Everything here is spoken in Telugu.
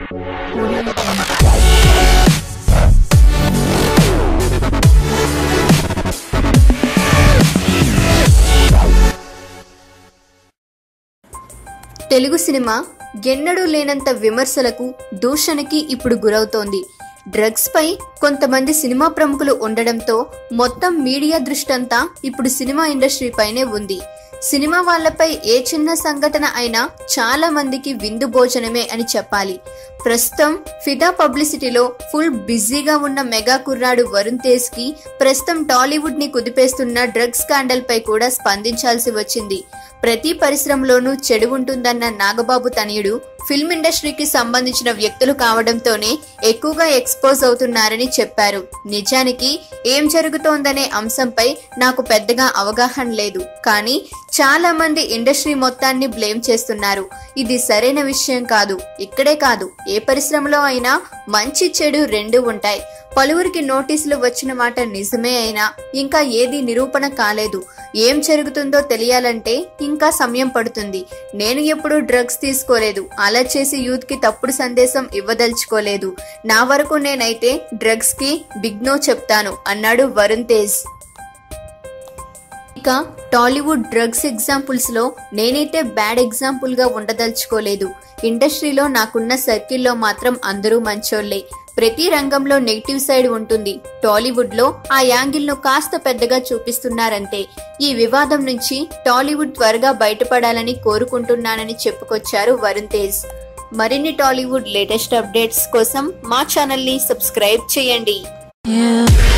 తెలుగు సినిమా ఎన్నడూ లేనంత విమర్శలకు దూషణకి ఇప్పుడు గురవుతోంది డ్రగ్స్ పై కొంతమంది సినిమా ప్రముఖులు ఉండడంతో మొత్తం మీడియా దృష్టంతా ఇప్పుడు సినిమా ఇండస్ట్రీ పైనే ఉంది సినిమా వాళ్ళపై ఏ చిన్న సంఘటన అయినా చాలా మందికి విందు భోజనమే అని చెప్పాలి ప్రస్తుతం ఫిదా పబ్లిసిటీలో ఫుల్ బిజీగా ఉన్న మెగా కుర్రాడు వరుణ్ తేజ్ కి ప్రస్తుతం టాలీవుడ్ ని కుదిపేస్తున్న డ్రగ్స్ స్కాండల్ పై కూడా స్పందించాల్సి వచ్చింది ప్రతి పరిశ్రమలోనూ చెడు ఉంటుందన్న నాగబాబు తనయుడు ఫిల్మ్ ఇండస్ట్రీకి సంబంధించిన వ్యక్తులు కావడంతోనే ఎక్కువగా ఎక్స్పోజ్ అవుతున్నారని చెప్పారు నిజానికి ఏం జరుగుతోందనే అంశంపై నాకు పెద్దగా అవగాహన లేదు కానీ చాలా మంది ఇండస్ట్రీ మొత్తాన్ని బ్లేమ్ చేస్తున్నారు ఇది సరైన విషయం కాదు ఇక్కడే కాదు ఏ పరిశ్రమలో అయినా మంచి చెడు రెండు ఉంటాయి పలువురికి నోటీసులు వచ్చిన మాట నిజమే అయినా ఇంకా ఏది నిరూపణ కాలేదు ఏం జరుగుతుందో తెలియాలంటే ఇంకా సమయం పడుతుంది నేను ఎప్పుడూ డ్రగ్స్ తీసుకోలేదు అలా చేసి యూత్ కి తప్పుడు సందేశం ఇవ్వదలుచుకోలేదు నా వరకు నేనైతే డ్రగ్స్ కి బిగ్ నో చెప్తాను అన్నాడు వరుణ్ తేజ్ ఇక టాలీవుడ్ డ్రగ్స్ ఎగ్జాంపుల్స్ లో నేనైతే బ్యాడ్ ఎగ్జాంపుల్ గా ఉండదలుచుకోలేదు ఇండస్ట్రీలో నాకున్న సర్కిల్లో మాత్రం అందరూ మంచోళ్లే ప్రతి రంగంలో నెగిటివ్ సైడ్ ఉంటుంది టాలీవుడ్ లో ఆ యాంగిల్ ను కాస్త పెద్దగా చూపిస్తున్నారంతే ఈ వివాదం నుంచి టాలీవుడ్ త్వరగా బయటపడాలని కోరుకుంటున్నానని చెప్పుకొచ్చారు వరుణ్ తేజ్ మరిన్ని టాలీవుడ్ లేటెస్ట్ అప్డేట్స్ కోసం మా ఛానల్ ని సబ్స్క్రైబ్ చేయండి Yeah.